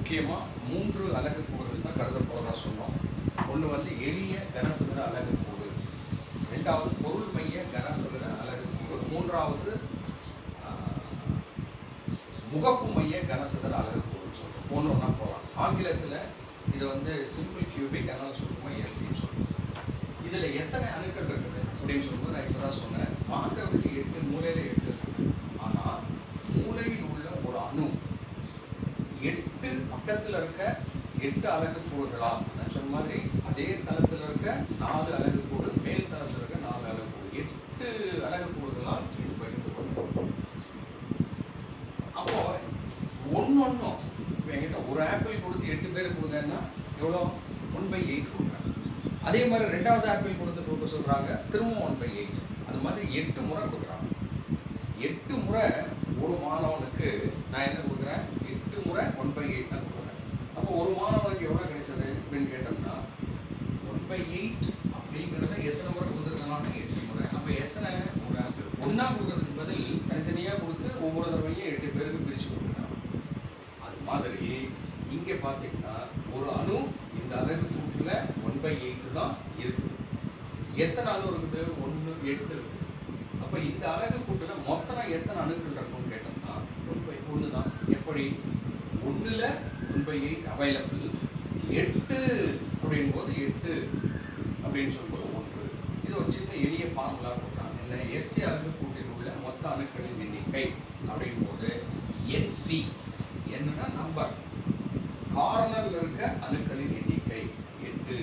முக்கியமாக மூன்று அலகு கூறுகள் தான் கருதப்படுறதா சொன்னோம் ஒன்று வந்து எளிய கனசதுர அலகு கூறு ரெண்டாவது பொருள் மைய கனசதுர அலகு கூறு மூன்றாவது ஆஹ், முகப்பு மைய கனசதுர அலகு கூறுன்னு சொல்கிறோம் ஒன்று ஒன்றா போகலாம் ஆங்கிலத்தில் இது வந்து சிம்பிள் கியூபிக் அதனால சொல்லுவோம் எஸ்சின்னு சொல்லுவோம் இதில் எத்தனை அணுக்கள் இருக்குது அப்படின்னு சொல்லும்போது நான் இப்போ தான் சொன்னேன் பார்க்கறதுக்கு எட்டு மூலையில் எட்டு இருக்குது ஆனால் மூலையில் உள்ள ஒரு அணு எட்டு பக்கத்தில் இருக்க எட்டு அலகு கூடுகளா நான் சொன்ன மாதிரி அதே தளத்தில் இருக்க நாலு அலகு கூடு மேல் தளத்தில் இருக்க நாலு அலகு கூடு எட்டு அலகு கூடுகளா இது பகிர்ந்து கொள்ளும் அப்போ ஒன்னொன்னும் இப்போ என்கிட்ட ஒரு ஆப்பிள் கொடுத்து எட்டு பேர் கொடுங்கன்னா எவ்வளோ ஒன் பை எயிட் கொடுக்குறாங்க அதே மாதிரி ரெண்டாவது ஆப்பிள் கொடுத்து கொடுக்க சொல்கிறாங்க திரும்பவும் ஒன் பை எயிட் அது மாதிரி எட்டு முறை கொடுக்குறாங்க எட்டு முறை ஒரு மாணவனுக்கு நான் என்ன கொடுக்குறேன் எட்டு முறை ஒன் பை எயிட் தான் கொடுக்குறேன் அப்போ ஒரு மாணவனுக்கு எவ்வளோ கிடைச்சது அப்படின்னு கேட்டோம்னா ஒன் பை எயிட் அப்படிங்கிறத எத்தனை முறை கொடுத்துருக்கலாம்னு எட்டு முறை அப்போ எத்தனை ஒரு ஆப்பிள் ஒன்றா கொடுக்கறதுக்கு பதில் தனித்தனியாக கொடுத்து ஒவ்வொரு தடவையும் எட்டு பேருக்கு பிரித்து கொடுக்குறாங்க அது மாதிரி இங்கே பார்த்தீங்கன்னா ஒரு அணு இந்த அலகு கூட்டில் ஒன் பை எயிட் தான் இருக்குது எத்தனை அணு இருக்குது ஒன்று எட்டு இருக்குது அப்போ இந்த அலகு கூட்டில் மொத்தம் எத்தனை அணுக்கள் இருக்கும்னு கேட்டோம்னா ஒன் பை ஒன்று தான் எப்படி ஒன்றில் ஒன் பை எயிட் அவைலபிள் எட்டு அப்படின் போது எட்டு அப்படின்னு சொல்லும்போது ஒன்று இது ஒரு சின்ன எளிய ஃபார்முலா கொடுக்குறாங்க என்ன எஸ்சி அலகு கூட்டில் உள்ள மொத்த அணுக்களின் எண்ணிக்கை அப்படின் போது என்சி என்னன்னா நம்பர் கார்னர்ல இருக்க அணுக்களின் எண்ணிக்கை எட்டு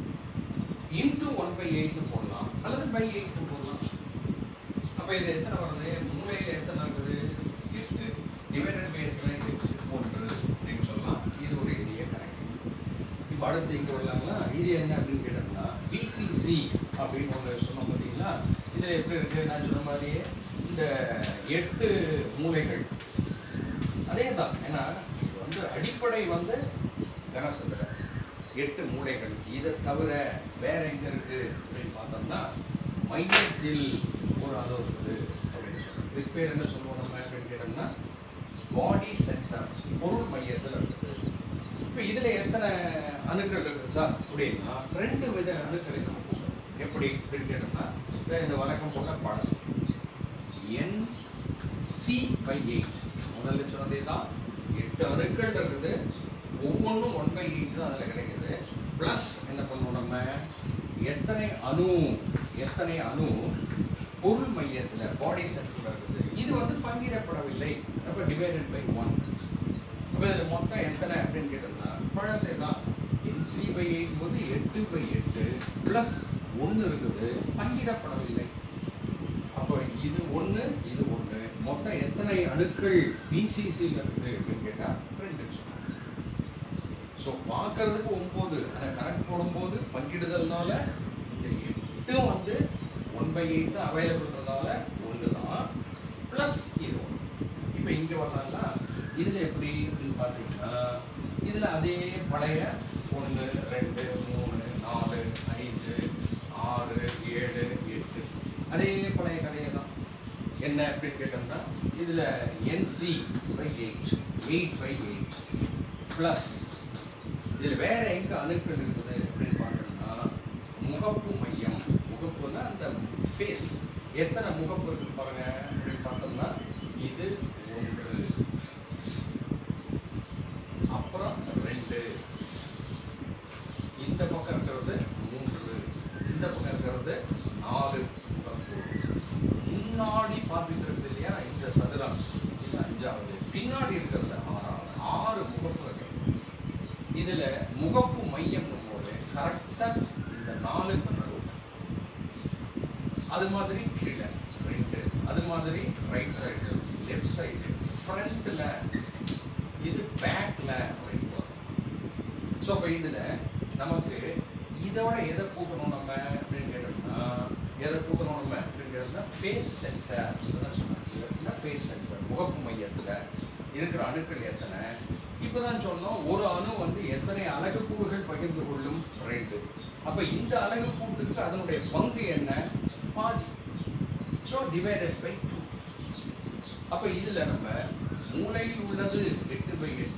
இன்டூ ஒன் பை எயிட்னு போடலாம் அல்லது பை எயிட்னு போடலாம் அப்போ இது எத்தனை வருது மூலையில் எத்தனை இருக்குது எட்டு டிவைடட் பை எத்தனை எட்டு ஒன்று அப்படின்னு சொல்லலாம் இது ஒரு எளிய கணக்கு இப்போ அடுத்து இங்கே வரலாங்களா இது என்ன அப்படின்னு கேட்டோம்னா பிசிசி அப்படின்னு ஒன்று சொன்னோம் பார்த்தீங்களா இதில் எப்படி இருக்குது நான் சொன்ன மாதிரியே இந்த எட்டு மூலைகள் அதே தான் ஏன்னா இது வந்து அடிப்படை வந்து கனசதுர எட்டு மூலைகள் இதை தவிர வேற எங்க இருக்கு அப்படின்னு பார்த்தோம்னா மையத்தில் ஒரு அளவு இருக்குது அப்படின்னு சொல்றோம் இதுக்கு பேர் என்ன சொல்லுவோம் நம்ம அப்படின்னு கேட்டோம்னா பாடி சென்டர் பொருள் மையத்தில் இருக்குது இப்போ இதில் எத்தனை அணுக்கள் இருக்குது சார் அப்படின்னா ரெண்டு வித அணுக்களை நம்ம கூப்பிடுறோம் எப்படி அப்படின்னு கேட்டோம்னா இதை இந்த வழக்கம் போல பழசு என் சி பை எயிட் முதல்ல சொன்னதே தான் எட்டு அணுக்கள் இருக்குது ஒவ்வொன்றும் ஒன் பை எயிட் தான் அதில் கிடைக்குது ப்ளஸ் என்ன பண்ணுவோம் நம்ம எத்தனை அணு எத்தனை அணு பொருள் மையத்தில் பாடி சென்டரில் இருக்குது இது வந்து பங்கிடப்படவில்லை அப்போ டிவைடட் பை ஒன் அப்போ இதில் மொத்தம் எத்தனை அப்படின்னு கேட்டோம்னா பழசே தான் என்சி பை எயிட் போது எட்டு பை எட்டு ப்ளஸ் ஒன்று இருக்குது பங்கிடப்படவில்லை அப்போ இது ஒன்று இது ஒன்று மொத்தம் எத்தனை அணுக்கள் பிசிசியில் இருக்குது அப்படின்னு கேட்டால் ரெண்டு சொன்னாங்க ஸோ பார்க்கறதுக்கு ஒம்பது ஆனால் கணக்கு போடும்போது பங்கிடுதல்னால இந்த எட்டும் வந்து ஒன் பை எயிட் தான் அவைலபிள்ன்றதால ஒன்று தான் ப்ளஸ் இது ஒன்று இப்போ இங்கே வரலாம்ல இதில் எப்படி அப்படின்னு பார்த்தீங்கன்னா இதில் அதே பழைய ஒன்று ரெண்டு மூணு நாலு ஐந்து ஆறு ஏழு எட்டு அதே பழைய கதையை தான் என்ன அப்படின்னு கேட்டோம்னா இதில் NC by eight eight by eight plus இதில் வேற எங்கே அணுக்கள் இருக்குது அப்படின்னு பார்த்தோம்னா முகப்பு மையம் முகப்புன்னா அந்த ஃபேஸ் எத்தனை முகப்பு இருக்கு பாருங்க அப்படின்னு பார்த்தோம்னா இது ஒன்று அப்புறம் ரெண்டு இந்த பக்கம் இருக்கிறது மூன்று இந்த பக்கம் இருக்கிறது நாலு முகப்பு முன்னாடி பார்த்துட்டு இருக்குது இல்லையா இந்த சதுரம் இது அஞ்சாவது பின்னாடி இருக்கிறது ஆறாவது ஆறு முகப்பு இருக்கு இதுல முகப்பு மையம் போது கரெக்டா இந்த நாலு நடுவு அது மாதிரி கீழே ரெண்டு அது மாதிரி ரைட் சைடு லெஃப்ட் சைடு ஃப்ரண்ட்ல இது பேக்ல அப்படின்னு வரும் ஸோ அப்போ இதில் நமக்கு இதோட எதை கூட்டணும் நம்ம அப்படின்னு கேட்டோம்னா எதை கூட்டணும் நம்ம அப்படின்னு கேட்டோம்னா ஃபேஸ் சென்டர் இதுதான் சொன்னாங்க ஃபேஸ் சென்டர் முகப்பு மையத்தில் இருக்கிற அணுக்கள் எத்தனை இப்போ தான் சொன்னோம் ஒரு அணு வந்து எத்தனை அலகு கூறுகள் பகிர்ந்து கொள்ளும் ரெண்டு அப்போ இந்த அலகு கூட்டுக்கு அதனுடைய பங்கு என்ன பாதி ஸோ டிவைடட் பை டூ அப்போ இதில் நம்ம மூலையில் உள்ளது எட்டு பை எட்டு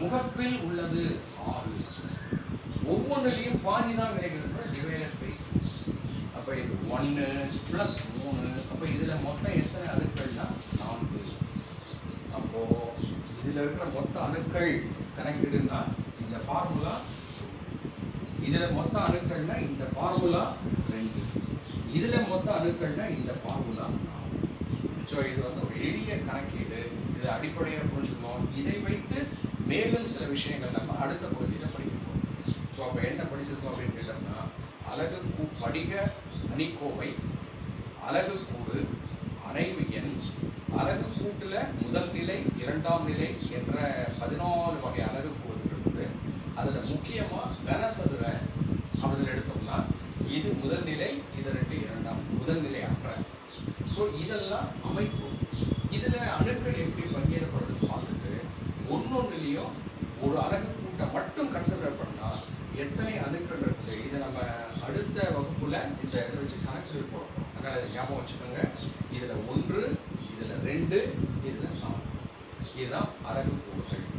முகப்பில் உள்ளது ஆறு ஒவ்வொன்றிலையும் பாதி தான் விளைகிறது டிவைடட் பை அப்போ இது ஒன்று ப்ளஸ் மூணு அப்போ இதில் மொத்தம் எத்தனை அணுக்கள்னா நான்கு அப்போது இதில் இருக்கிற மொத்த அணுக்கள் கணக்கிடுனா இந்த ஃபார்முலா இதில் மொத்த அணுக்கள்னா இந்த ஃபார்முலா ரெண்டு இதில் மொத்த அணுக்கள்னா இந்த ஃபார்முலா ஸோ இது வந்து ஒரு எளிய கணக்கீடு இதை அடிப்படையாக புரிஞ்சுக்கணும் இதை வைத்து மேலும் சில விஷயங்கள் நம்ம அடுத்த பகுதியில் படிக்க போகிறோம் ஸோ அப்போ என்ன படிச்சிருக்கோம் அப்படின்னு கேட்டோம்னா அலகு கூ படிக அணிக்கோவை அலகு கூடு அணைவு எண் அலகு கூட்டில் முதல் நிலை இரண்டாம் நிலை என்ற பதினாலு வகை அலகு கூடுகள் இருக்குது அதில் முக்கியமாக கனசதுர அப்படின்னு எடுத்தோம்னா இது முதல் நிலை இது ரெண்டு இரண்டாம் முதல் நிலை அற்ற ஸோ இதெல்லாம் அமைப்பு இதில் அணுக்கள் எப்படி பங்கேற்கப்படுறது பார்த்துட்டு ஒன்னொன்னுலேயும் ஒரு அலகு கூட்டை மட்டும் கன்சிடர் பண்ணால் எத்தனை அணுக்கள் இருக்குது இதை நம்ம அடுத்த வகுப்புல இந்த இதை வச்சு கணக்கு போடுறோம் அதனால் இதை ஞாபகம் வச்சுக்கோங்க இதில் ஒன்று இதில் ரெண்டு இதில் நாலு இதுதான் அலகு கூறுகள்